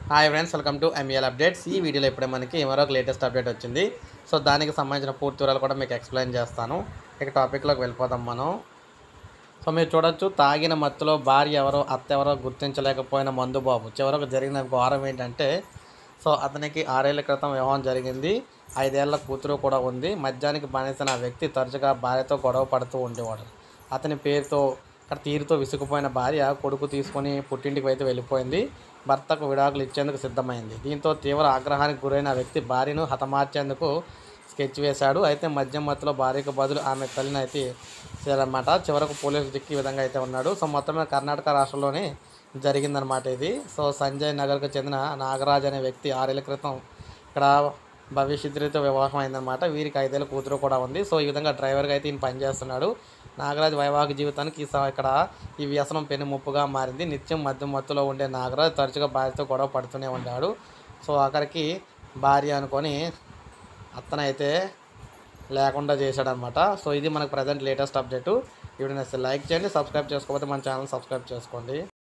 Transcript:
hi friends welcome to ML updates ఈ వీడియోలో ఇప్పుడే మనకి మరొక లేటెస్ట్ అప్డేట్ వచ్చింది సో దానికి సంబంధించిన పూర్తి వివరాలు కూడా మీకు ఎక్స్ప్లెయిన్ చేస్తాను ఇక టాపిక్లోకి వెళ్ళిపోదాం మనం సో మీరు చూడొచ్చు తాగిన మత్తులో భార్య ఎవరో అత్త ఎవరో గుర్తించలేకపోయిన మందుబాబు చివరకు జరిగిన ఘోరం ఏంటంటే సో అతనికి ఆరేళ్ల క్రితం వివాహం జరిగింది ఐదేళ్ల కూతురు కూడా ఉంది మద్యానికి బానిసిన ఆ వ్యక్తి తరచుగా భార్యతో గొడవ పడుతూ ఉండేవాడు అతని పేరుతో అక్కడ తీరుతో విసుగుపోయిన భార్య కొడుకు తీసుకొని పుట్టింటికి అయితే వెళ్ళిపోయింది భర్తకు విడాకులు ఇచ్చేందుకు సిద్ధమైంది దీంతో తీవ్ర ఆగ్రహానికి గురైన ఆ వ్యక్తి భార్యను హతమార్చేందుకు స్కెచ్ వేశాడు అయితే మద్యం మత్తులో భార్యకు బదులు ఆమె తల్లిని అయితే చేయాలన్నమాట చివరకు పోలీసులు దిక్కు ఈ విధంగా అయితే ఉన్నాడు సో మొత్తం మీద కర్ణాటక రాష్ట్రంలోనే జరిగిందనమాట ఇది సో సంజయ్ నగర్కు చెందిన నాగరాజ్ అనే వ్యక్తి ఆరేళ్ల క్రితం ఇక్కడ భవిష్యత్తుతో వివాహం అయిందనమాట వీరికి ఐదేళ్ళ కూతురు కూడా ఉంది సో ఈ విధంగా డ్రైవర్గా అయితే ఈయన పనిచేస్తున్నాడు నాగరాజ్ వైవాహిక జీవితానికి ఈ స- ఇక్కడ ఈ వ్యసనం పెను ముప్పుగా మారింది నిత్యం మద్యం మత్తులో ఉండే నాగరాజ్ తరచుగా భార్యతో గొడవ పడుతూనే ఉన్నాడు సో ఆఖరికి భార్య అనుకొని అతనైతే లేకుండా చేశాడనమాట సో ఇది మనకు ప్రజెంట్ లేటెస్ట్ అప్డేట్ వీడియో నచ్చితే లైక్ చేయండి సబ్స్క్రైబ్ చేసుకోకపోతే మన ఛానల్ సబ్స్క్రైబ్ చేసుకోండి